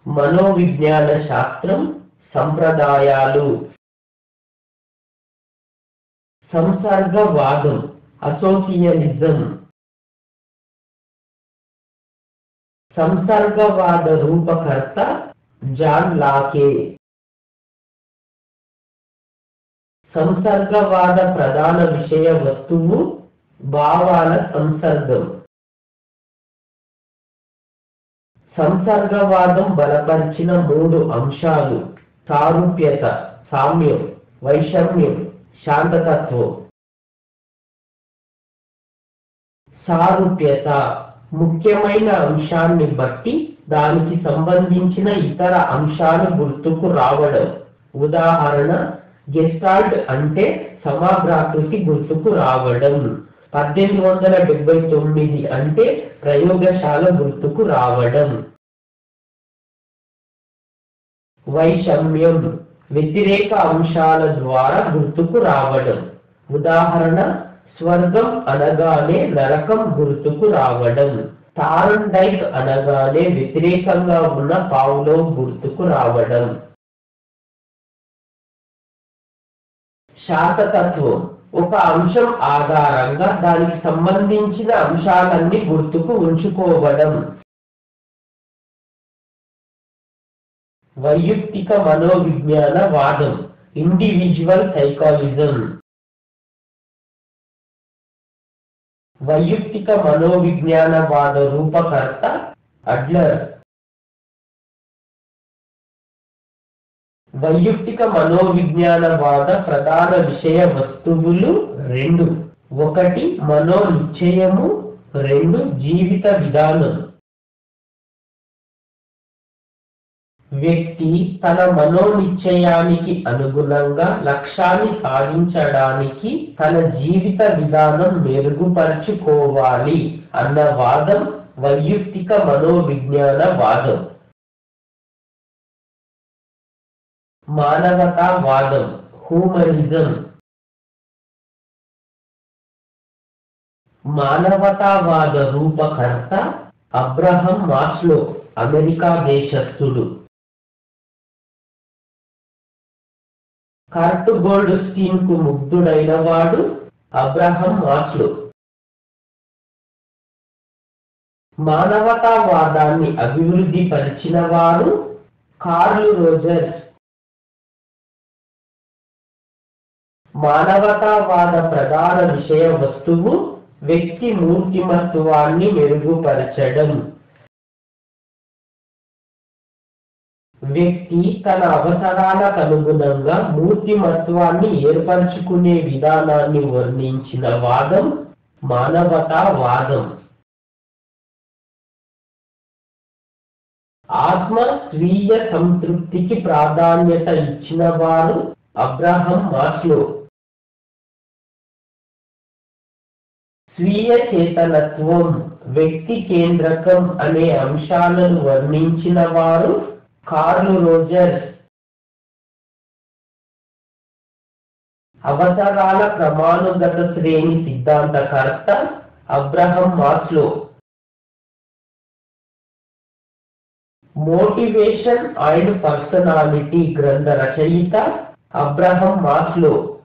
మనోవిజ్ఞాన శాస్త్రం సంప్రదాయాలు సంసర్గవాదం అసోసియలిజం సంసర్గవాద రూపకర్త జాన్ లాకే సంసర్గవాద ప్రధాన విషయ వస్తువు భావాల సంసర్గం సంసర్గవాదం బలపరిచిన మూడు అంశాలు సారూప్యత సామ్యం వైషమ్యం శాంతతత్వం సారూప్యత ముఖ్యమైన అంశాన్ని బట్టి దానికి సంబంధించిన ఇతర అంశాలు గుర్తుకు రావడం ఉదాహరణ గెస్టాల్ట్ అంటే సమగ్రాకృతి గుర్తుకు రావడం పద్దెనిమిది వందల డెబ్బై తొమ్మిది అంటే ప్రయోగశాల గుర్తుకు రావడం వైషమ్యం వ్యతిరేక అంశాల ద్వారా గుర్తుకు రావడం ఉదాహరణ స్వర్గం అనగానే నరకం గుర్తుకు రావడం తారండైక్ అనగానే వ్యతిరేకంగా ఉన్న పావులో గుర్తుకు రావడం శాతతత్వం ఒక అంశం ఆధారంగా దానికి సంబంధించిన అంశాలన్నీ గుర్తుకు ఉంచుకోవడం వైయక్తిక మనోవిజ్ఞాన వాదం ఇండివిజువల్ సైకాలజిజం వైయక్తిక మనోవిజ్ఞానవాద రూపకర్త అడ్లర్ వైయక్తిక మనోవిజ్ఞానవాద ప్రధాన విషయ వస్తువులు రెండు ఒకటి మనో నిశ్చయము రెండు జీవిత విధానం వ్యక్తి తన మనోనిశ్చయానికి అనుగుణంగా లక్ష్యాన్ని సాధించడానికి తన జీవిత విధానం మెరుగుపరుచుకోవాలి అన్న వాదం వైయక్తిక మనోవిజ్ఞాన వాదం మానవతావాదం హ్యూమనిజం మానవతావాద రూపకర్త అబ్రహం మాస్లో అమెరికా దేశస్థుడు కర్ట్ గోల్డ్ స్టీన్ కు ముగ్ధుడైన వాడు అబ్రహం మాస్లో మానవతావాదాన్ని అభివృద్ధి పరిచిన వారు కార్ల్ రోజర్స్ మానవతావాద ప్రధాన విషయ వస్తువు వ్యక్తి మూర్తిమత్వాన్ని మెరుగుపరచడం వ్యక్తి తన అవసరాలకు అనుగుణంగా మూర్తిమత్వాన్ని ఏర్పరచుకునే విధానాన్ని వర్ణించిన వాదం మానవతావాదం ఆత్మ స్వీయ సంతృప్తికి ప్రాధాన్యత ఇచ్చిన వారు అబ్రహం మాస్లో స్వీయ చేతనత్వం వ్యక్తి కేంద్రకం అనే అంశాలను వర్ణించిన వారు కార్లు రోజర్స్ అవసరాల క్రమానుగత శ్రేణి సిద్ధాంతకర్త Abraham Maslow motivation and personality గ్రంథ రచయిత అబ్రహం మాస్లో